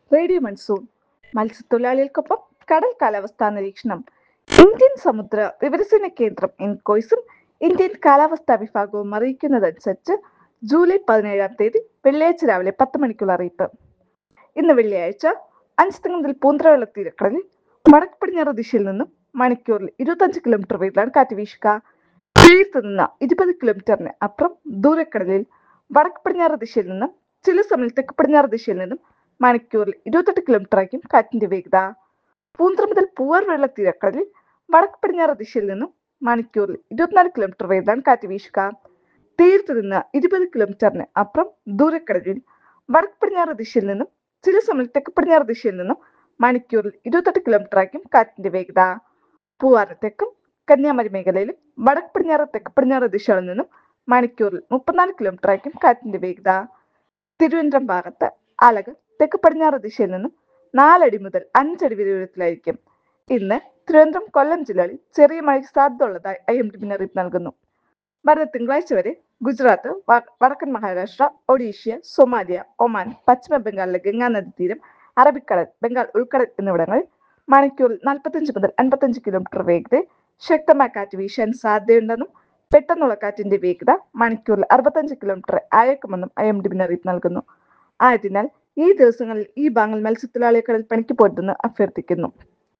radio monsoon മത്സ്യത്തൊഴിലാളികൾക്കൊപ്പം കടൽ കാലാവസ്ഥാ നിരീക്ഷണം ഇന്ത്യൻ സമുദ്ര വിവരസേന കേന്ദ്രം ഇൻകോയ്സും ഇന്ത്യൻ കാലാവസ്ഥാ വിഭാഗവും അറിയിക്കുന്നതനുസരിച്ച് ജൂലൈ പതിനേഴാം തീയതി വെള്ളിയാഴ്ച രാവിലെ പത്ത് മണിക്കുള്ള അറിയിപ്പ് ഇന്ന് വെള്ളിയാഴ്ച അഞ്ച് മുതൽ പൂന്തറവെള്ള തീരക്കടലിൽ വടക്ക് പടിഞ്ഞാറ് ദിശയിൽ നിന്നും മണിക്കൂറിൽ ഇരുപത്തഞ്ച് കിലോമീറ്റർ വേഗത്തിലാണ് കാറ്റ് വീശുക തീരത്ത് നിന്ന് ഇരുപത് കിലോമീറ്ററിന് അപ്പുറം ദൂരക്കടലിൽ വടക്ക് പടിഞ്ഞാറ് ദിശയിൽ നിന്നും ചില സമയം തെക്ക് പടിഞ്ഞാറ് ദിശയിൽ നിന്നും മണിക്കൂറിൽ ഇരുപത്തെട്ട് കിലോമീറ്റർ ആയിരിക്കും കാറ്റിന്റെ വേഗത പൂന്തറ മുതൽ പൂവാർ വെള്ള തീരക്കടലിൽ വടക്ക് പടിഞ്ഞാറ് ദിശയിൽ നിന്നും മണിക്കൂറിൽ ഇരുപത്തിനാല് കിലോമീറ്റർ വേഗത്തിലാണ് കാറ്റ് വീശുക തീരത്ത് നിന്ന് ഇരുപത് കിലോമീറ്ററിന് അപ്പുറം ദൂരക്കടലിൽ വടക്ക് പടിഞ്ഞാറ് ദിശയിൽ നിന്നും ചില സമയം തെക്ക് പടിഞ്ഞാറ് ദിശയിൽ നിന്നും മണിക്കൂറിൽ ഇരുപത്തെട്ട് കിലോമീറ്റർ ആയിരിക്കും കാറ്റിന്റെ വേഗത പൂവാറ് തെക്കും കന്യാകുമാരി മേഖലയിലും വടക്ക് പടിഞ്ഞാറ് തെക്ക് പടിഞ്ഞാറ് ദിശകളിൽ നിന്നും മണിക്കൂറിൽ മുപ്പത്തിനാല് കിലോമീറ്റർ ആയിരിക്കും കാറ്റിന്റെ വേഗത തിരുവനന്തപുരം ഭാഗത്ത് അലകൾ തെക്ക് പടിഞ്ഞാറ് ദിശയിൽ നിന്നും നാലടി മുതൽ അഞ്ചടി വരെ ഉയരത്തിലായിരിക്കും ഇന്ന് തിരുവനന്തപുരം കൊല്ലം ജില്ലകളിൽ ചെറിയ മഴയ്ക്ക് സാധ്യത ഉള്ളതായി ഐ എം ഡി മുന്നറിയിപ്പ് നൽകുന്നു വരുന്ന തിങ്കളാഴ്ച വരെ ഗുജറാത്ത് വ- വടക്കൻ മഹാരാഷ്ട്ര ഒഡീഷ്യ സൊമാലിയ ഒമാൻ പശ്ചിമ ബംഗാളിലെ ഗംഗാ നദീതീരം അറബിക്കടൽ ബംഗാൾ ഉൾക്കടൽ എന്നിവിടങ്ങളിൽ മണിക്കൂറിൽ നാൽപ്പത്തഞ്ച് മുതൽ അൻപത്തഞ്ച് കിലോമീറ്റർ വേഗതയിൽ ശക്തമായ കാറ്റ് വീശാൻ സാധ്യതയുണ്ടെന്നും പെട്ടെന്നുള്ള കാറ്റിന്റെ വേഗത മണിക്കൂറിൽ അറുപത്തഞ്ച് കിലോമീറ്റർ അയക്കുമെന്നും ഐ എം ഡി മുന്നറിയിപ്പ് നൽകുന്നു ആയതിനാൽ ഈ ദിവസങ്ങളിൽ ഈ ഭാഗങ്ങൾ മത്സ്യത്തൊഴിലാളിയെ കടൽ പണിക്ക് പോരുതെന്ന് അഭ്യർത്ഥിക്കുന്നു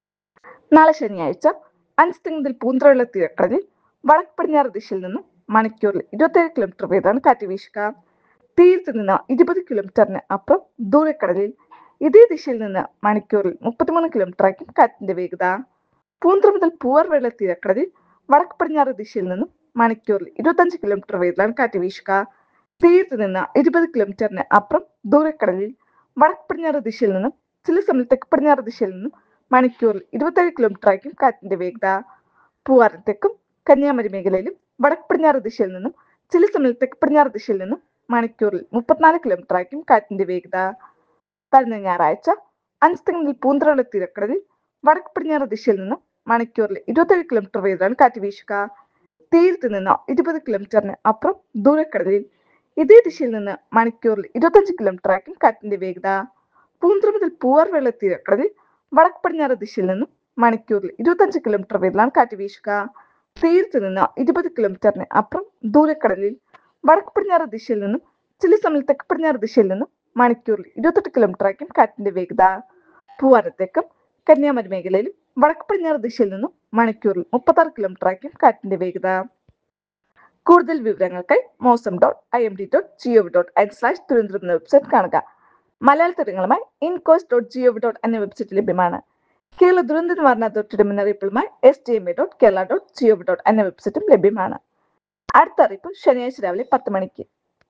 നാളെ ശനിയാഴ്ച അഞ്ച് മുതൽ പൂന്തറയുള്ള തീരക്കടലിൽ വടക്ക് പടിഞ്ഞാറ് ദിശയിൽ നിന്നും മണിക്കൂറിൽ ഇരുപത്തേഴ് കിലോമീറ്റർ വേഗമാണ് കാറ്റ് വീശുക തീരത്ത് നിന്ന് ഇരുപത് കിലോമീറ്ററിന് അപ്പുറം ദൂരക്കടലിൽ ഇതേ ദിശയിൽ നിന്ന് മണിക്കൂറിൽ മുപ്പത്തിമൂന്ന് കിലോമീറ്റർ ആയിരിക്കും കാറ്റിന്റെ വേഗത പൂന്തറ മുതൽ പൂവാർ വെള്ള തീരക്കടലിൽ വടക്ക് പടിഞ്ഞാറ് ദിശയിൽ നിന്നും മണിക്കൂറിൽ ഇരുപത്തഞ്ച് കിലോമീറ്റർ വേഗത്തിലാണ് കാറ്റ് വീശുക തീരത്ത് നിന്ന് ഇരുപത് കിലോമീറ്ററിന് അപ്പുറം ദൂരക്കടലിൽ വടക്ക് പടിഞ്ഞാറ് ദിശയിൽ നിന്നും ചില സമയം തെക്ക് പടിഞ്ഞാറ് ദിശയിൽ നിന്നും മണിക്കൂറിൽ ഇരുപത്തേഴ് കിലോമീറ്റർ ആയിരിക്കും കാറ്റിന്റെ വേഗത പൂവാറ് തെക്കും കന്യാകുമാരി മേഖലയിലും വടക്ക് പടിഞ്ഞാറ് ദിശയിൽ നിന്നും ചില സമയം തെക്ക് പടിഞ്ഞാറ് ദിശയിൽ നിന്നും മണിക്കൂറിൽ മുപ്പത്തിനാല് കിലോമീറ്റർ ആയിരിക്കും കാറ്റിന്റെ വേഗത വരുന്ന ഞായറാഴ്ച അഞ്ച് മുതൽ പൂന്തറയുള്ള തീരക്കടലിൽ വടക്ക് പടിഞ്ഞാറ് ദിശയിൽ നിന്നും മണിക്കൂറിൽ ഇരുപത്തേഴ് കിലോമീറ്റർ വേഗത്തിലാണ് കാറ്റ് വീശുക തീരത്ത് നിന്ന് ഇരുപത് കിലോമീറ്ററിന് അപ്പുറം ദൂരക്കടലിൽ ഇതേ ദിശയിൽ നിന്ന് മണിക്കൂറിൽ ഇരുപത്തഞ്ച് കിലോമീറ്റർ ആയിരിക്കും കാറ്റിന്റെ വേഗത പൂന്തറ മുതൽ പൂവാർ വെള്ള തീരക്കടലിൽ വടക്ക് പടിഞ്ഞാറ് ദിശയിൽ നിന്നും മണിക്കൂറിൽ ഇരുപത്തഞ്ച് കിലോമീറ്റർ വേഗത്തിലാണ് കാറ്റ് വീശുക തീരത്ത് നിന്ന് ഇരുപത് കിലോമീറ്ററിന് അപ്പുറം ദൂരക്കടലിൽ വടക്ക് പടിഞ്ഞാറ് ദിശയിൽ നിന്നും ചില സമയം തെക്ക് പടിഞ്ഞാറ് ദിശയിൽ നിന്നും മണിക്കൂറിൽ ഇരുപത്തെട്ട് കിലോമീറ്റർ ആയിരിക്കും കാറ്റിന്റെ വേഗത പൂവാരത്തേക്കും കന്യാകുമാരി മേഖലയിലും വടക്ക് പടിഞ്ഞാറ് ദിശയിൽ നിന്നും മണിക്കൂറിൽ മുപ്പത്താറ് കിലോമീറ്റർ ആയിരിക്കും കാറ്റിന്റെ വേഗത കൂടുതൽ വിവരങ്ങൾക്കായി mausam dot I M D dot GOV dot N slash Thiruvananthapuram എന്ന വെബ്സൈറ്റ് കാണുക മലയാള തരങ്ങളുമായി ഇൻകോസ് ഡോട്ട് ജിഒവി ഡോട്ട് എന്ന വെബ്സൈറ്റ് ലഭ്യമാണ് കേരള ദുരന്ത നിവാരണ അതോറിറ്റിയുടെ മുന്നറിയിപ്പുകളുമായി S T M A dot Kerala dot GOV dot എന്ന വെബ്സൈറ്റും ലഭ്യമാണ് അടുത്ത അറിയിപ്പ് ശനിയാഴ്ച രാവിലെ പത്ത് മണിക്ക്